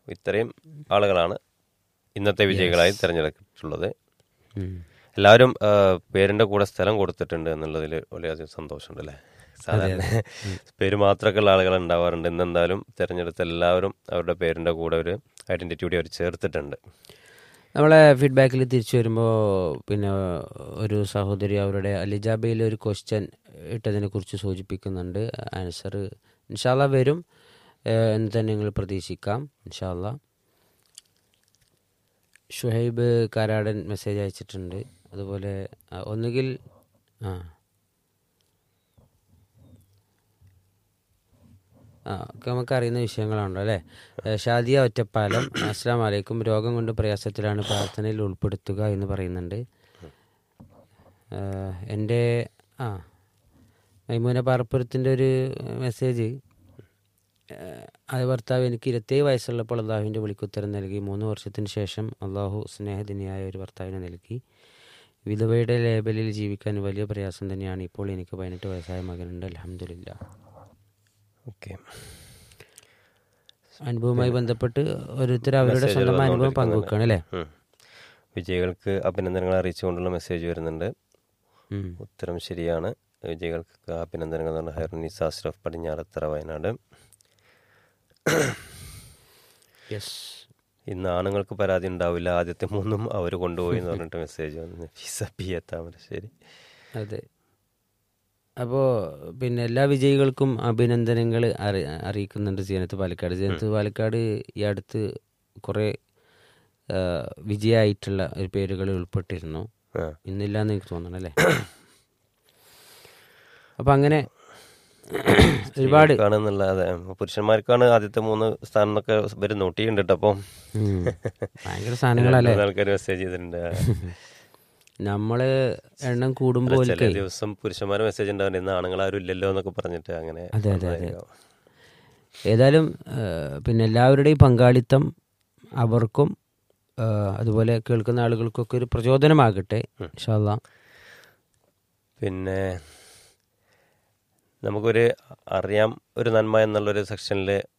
ഇത്രയും ആളുകളാണ് ഇന്നത്തെ വിജയികളായി തിരഞ്ഞെടുത്തിട്ടുള്ളത് ഉം. എല്ലാവരും ആ, പേരിന്റെ കൂടെ സ്ഥലം കൊടുത്തിട്ടുണ്ട് എന്നുള്ളതിൽ വളരെയധികം സന്തോഷമുണ്ട് അല്ലേ സാധാരണ പേര് മാത്രമൊക്കെ ഉള്ള ആളുകൾ ഉണ്ടാവാറുണ്ട് ഇന്ന് എന്തായാലും തിരഞ്ഞെടുത്ത എല്ലാവരും അവരുടെ പേരിന്റെ കൂടെ ഒരു ഐഡന്റിറ്റി കൂടി അവർ ചേർത്തിട്ടുണ്ട് നമ്മളെ ഫീഡ്ബാക്കിൽ തിരിച്ചു വരുമ്പോൾ പിന്നെ ഒരു സഹോദരി അവരുടെ അലിജാബയിൽ ഒരു ക്വസ്റ്റ്യൻ ഇട്ടതിനെ കുറിച്ച് സൂചിപ്പിക്കുന്നുണ്ട് ആൻസർ ഇൻഷാല്ല വരും ഏഹ് എന്ന് തന്നെ നിങ്ങൾ പ്രതീക്ഷിക്കാം ഇൻഷാല്ല ഷുഹൈബ് കാരാടൻ മെസ്സേജ് അയച്ചിട്ടുണ്ട് അതുപോലെ ആ, ഒന്നുകിൽ ആ ആ ഒക്കെ നമുക്ക് അറിയുന്ന വിഷയങ്ങളാണല്ലോ അല്ലേ ഏഹ് ഷാദിയ ഒറ്റപ്പാലം അസ്സാം വലൈക്കും രോഗം കൊണ്ട് പ്രയാസത്തിലാണ് പ്രാർത്ഥനയിൽ ഉൾപ്പെടുത്തുക എന്ന് പറയുന്നുണ്ട് ഏഹ് എൻ്റെ ആ മൈമൂന പാറപ്പുരത്തിൻ്റെ ഒരു മെസ്സേജ് ഏഹ് അത് ഭർത്താവ് എനിക്ക് ഇരുപത്തേഴ് വയസ്സുള്ളപ്പോൾ അള്ളാഹുവിൻ്റെ വിളിക്കുത്തരം നൽകി മൂന്ന് വർഷത്തിന് ശേഷം അള്ളാഹു സ്നേഹദിനിയായ ഒരു ഭർത്താവിനെ നൽകി വിധവയുടെ ലേബലിൽ ജീവിക്കാൻ വലിയ പ്രയാസം തന്നെയാണ് ഇപ്പോൾ എനിക്ക് പതിനെട്ട് വയസ്സായ മകനുണ്ട് അലഹമില്ല ഓക്കെ അനുഭവവുമായി ബന്ധപ്പെട്ട് ഓരോരുത്തർ അവരുടെ സ്വന്തം അനുഭവം പങ്കുവെക്കുകയാണ് അല്ലേ വിജയികൾക്ക് അഭിനന്ദനങ്ങൾ അറിയിച്ചുകൊണ്ടുള്ള മെസ്സേജ് വരുന്നുണ്ട് ഉം. ഉത്തരം ശരിയാണ് വിജയികൾക്ക് അഭിനന്ദനങ്ങൾ എന്ന് പറഞ്ഞാൽ ഹെർനിസ് അഷ്റഫ് പടിഞ്ഞാറത്തറ വയനാട് യെസ് ഇന്ന് ആണുങ്ങൾക്ക് പരാതി ഉണ്ടാവില്ല ആദ്യത്തെ മൂന്നും അവർ കൊണ്ടുപോയി എന്ന് പറഞ്ഞിട്ട് മെസ്സേജ് വന്നു ഫിസ പി എ താമരശ്ശേരി അതെ അപ്പോൾ പിന്നെ എല്ലാ വിജയികൾക്കും അഭിനന്ദനങ്ങൾ അറി അറിയിക്കുന്നുണ്ട് സീനത്ത് പാലക്കാട് സീനത്ത് പാലക്കാട് ഈ അടുത്ത് കുറേ ആ, വിജയമായിട്ടുള്ള ഒരു പേരുകൾ ഉൾപ്പെട്ടിരുന്നു ആ ഇന്നില്ല എന്ന് എനിക്ക് തോന്നണം അല്ലേ അപ്പം അങ്ങനെ ഒരുപാട് കാണുന്നല്ലാതെ പുരുഷന്മാർക്കാണ് ആദ്യത്തെ മൂന്ന് സ്ഥാനം എന്നൊക്കെ ഇവര് നോട്ട് ചെയ്യുന്നുണ്ട് അപ്പം ഉം. ഭയങ്കര സാധനങ്ങളല്ലേ ആൾക്കാർ മെസ്സേജ് ചെയ്തിട്ടുണ്ട് നമ്മള് എണ്ണം കൂടുമ്പോൾ ചില ദിവസം പുരുഷന്മാർ മെസ്സേജ് ഉണ്ടാവില്ല ഇന്ന് ആണുങ്ങളാരും ഇല്ലല്ലോ എന്നൊക്കെ പറഞ്ഞിട്ട് അങ്ങനെ അതെ, അതെ, അതെ. വന്നതായിരിക്കും. ഏതായാലും ആ, പിന്നെ എല്ലാവരുടെയും പങ്കാളിത്തം അവർക്കും ആ, അതുപോലെ കേൾക്കുന്ന ആളുകൾക്കൊക്കെ ഒരു പ്രചോദനമാകട്ടെ ഇൻഷാല്ലാ പിന്നെ നമുക്കൊരു അറിയാം ഒരു നന്മ എന്നുള്ളൊരു സെക്ഷനിൽ